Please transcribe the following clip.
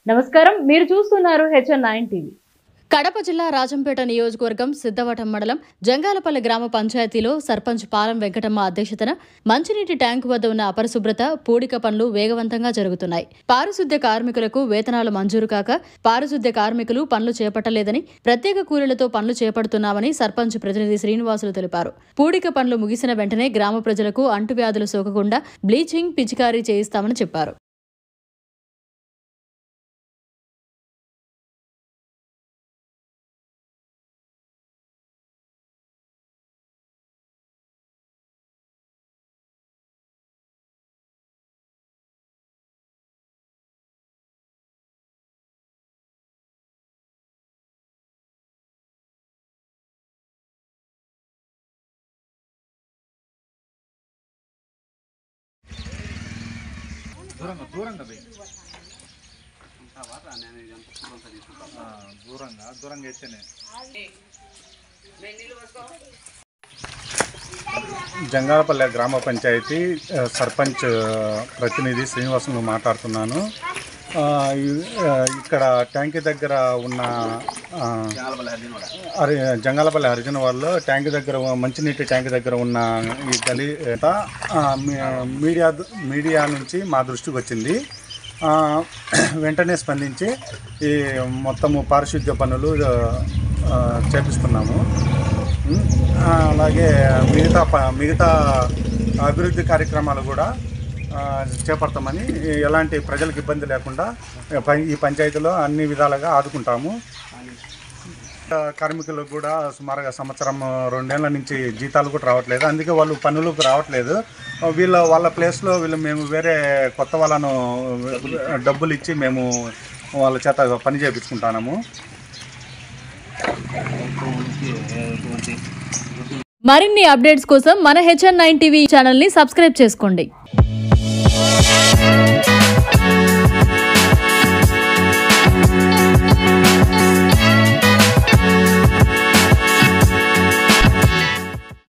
నమస్కారం మీరు చూస్తున్నారు హెచ్ఎన్ నైన్ టీవీ కడప జిల్లా రాజంపేట నియోజకవర్గం సిద్ధవటం మండలం జంగాలపల్లి గ్రామ పంచాయతీలో సర్పంచ్ పాలం వెంకటమ్మ అధ్యక్షతన మంచినీటి ట్యాంకు వద్ద ఉన్న అపరిశుభ్రత పూడిక పనులు వేగవంతంగా జరుగుతున్నాయి పారిశుద్ధ్య కార్మికులకు వేతనాలు మంజూరు కాక పారిశుద్ధ్య కార్మికులు పనులు చేపట్టలేదని ప్రత్యేక కూలీలతో పనులు చేపడుతున్నామని సర్పంచ్ ప్రతినిధి శ్రీనివాసులు తెలిపారు పూడిక పనులు ముగిసిన వెంటనే గ్రామ ప్రజలకు అంటువ్యాధులు సోకకుండా బ్లీచింగ్ పిచికారీ చేయిస్తామని చెప్పారు దూరంగా దూరంగా పోయి. ఆ, దూరంగా దూరంగా అయితేనే జంగాలపల్లె గ్రామ పంచాయతీ ఆ, సర్పంచ్ ఆ, ప్రతినిధి శ్రీనివాసులు మాట్లాడుతున్నాను ఆ, ఈ- ఆ, ఇక్కడ ట్యాంక్ దగ్గర ఉన్న ఆ, హరి జంగాలపల్లి హరిజన వాళ్ళు ట్యాంక్ దగ్గర ఉన్న- మంచినీటి ట్యాంక్ దగ్గర ఉన్న ఈ గలీ ఆ, మీ- మీడియా మీడియా నుంచి మా దృష్టికి వచ్చింది ఆ, వెంటనే స్పందించి ఈ మొత్తము పారిశుద్ధ్య పనులు ఆ, చేపిస్తున్నాము ఉమ్, ఆ, అలాగే మిగతా ప- మిగతా అభివృద్ధి కార్యక్రమాలు కూడా ఆ, చేపడతామని ఎలాంటి ప్రజలకు ఇబ్బంది లేకుండా ప- ఈ పంచాయతీలో అన్ని విధాలుగా ఆదుకుంటాము ఆ, కార్మికులకు కూడా సుమారుగా సంవత్సరం రెండేళ్ల నుంచి జీతాలు కూడా రావట్లేదు అందుకే వాళ్ళు పనులకు రావట్లేదు వీళ్ళ వాళ్ళ ప్లేస్లో వీళ్ళు మేము వేరే కొత్త వాళ్ళను డబ్బులు ఇచ్చి మేము వాళ్ళ చేత పని చేయించుకుంటున్నాము మరిన్ని అప్డేట్స్ కోసం మన హెచ్ఎన్ నైన్ టీవీ ఛానల్ని సబ్స్క్రైబ్ చేసుకోండి